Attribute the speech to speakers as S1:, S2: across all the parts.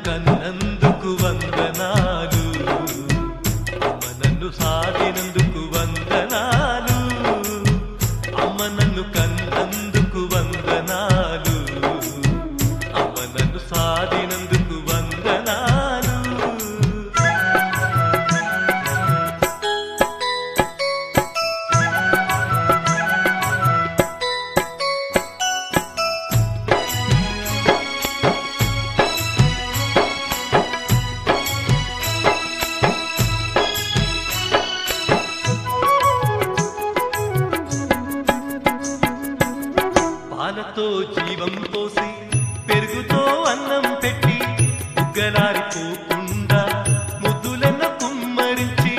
S1: కన్నందుకు వందనాలు అమ్మ నన్ను సాధినందుకు వందనాలు అమ్మ నన్ను కన్నందుకు వందనాలు అమ్మ నన్ను సాధినందుకు వందనాలు పాలతో జీవం పోసి పెరుగుతో అన్నం పెట్టి బుగ్గలారిపోకుండా ముద్దులను కుమ్మరించి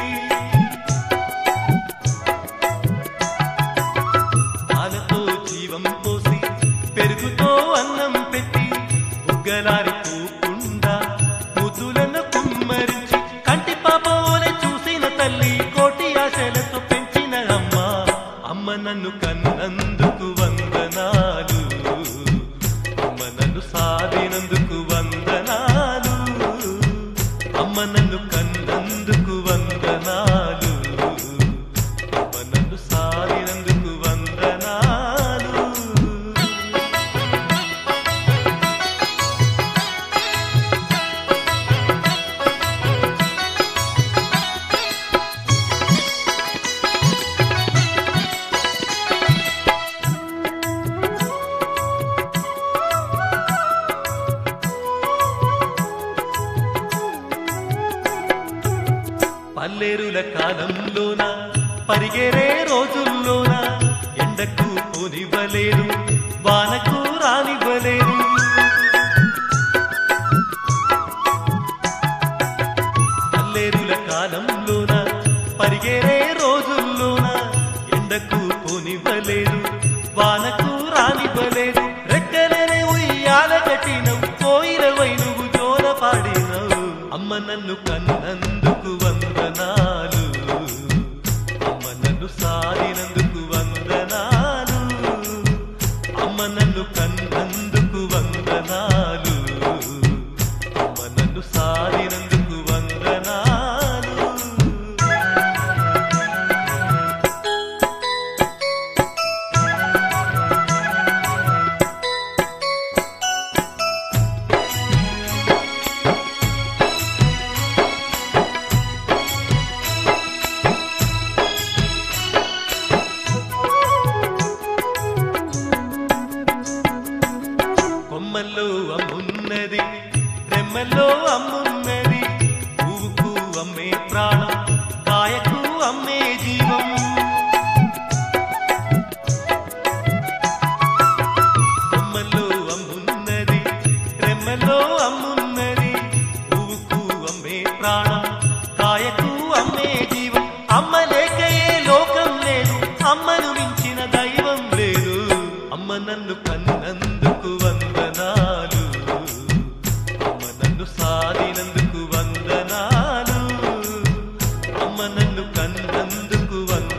S1: పాలతో జీవం పోసి పెరుగుతో అన్నం పెట్టి బుగ్గలారిపోకుండా ముద్దులను కుమ్మరించి కంటి పాపోలే చూసిన తల్లి కోటి ఆశలతో పెంచిన అమ్మ అమ్మ నన్ను కన్నందుకు వందనాలు అమ్మ నన్ను సాధినందుకు వందనాలు అమ్మ నన్ను కన్నందుకు వందనాలు అమ్మ నన్ను సాధినందుకు వందనాలు పల్లెరుల కాలంలోన పరిగెరే రోజుల్లోన ఎండకు పోనివ్వలేదు వానకు రానివ్వలేదు పల్లెరుల కాలంలోన పరిగెరే రోజుల్లోన ఎండకు పోనివ్వలేదు వానకు రానివ్వలేదు రెక్కలనే ఉయ్యాల కట్టినవు కోయిలవై నువ్వు జోల పాడినవు అమ్మ నన్ను కన్నందుకు వందనాలు అమ్మ నన్ను సారినందుకు వందనాలు అమ్మ నన్ను కన్నందుకు వందనాలు అమ్మ నన్ను సారినందుకు వందనాలు కొమ్మల్లో అమ్మున్నది రెమ్మల్లో అమ్మున్నది పువ్వుకు అమ్మే ప్రాణం కాయకు అమ్మే జీవం కొమ్మల్లో అమ్మున్నది రెమ్మల్లో అమ్మున్నది పువ్వుకు అమ్మే ప్రాణం కాయకు అమ్మే జీవం అమ్మ లేకయే లోకం లేదు అమ్మను మించిన దైవం లేదు అమ్మ నన్ను కన్నందుకు వందనాలు అమ్మ నన్ను సాధినందుకు వందనాలు అమ్మ నన్ను కన్నందుకు వందనాలు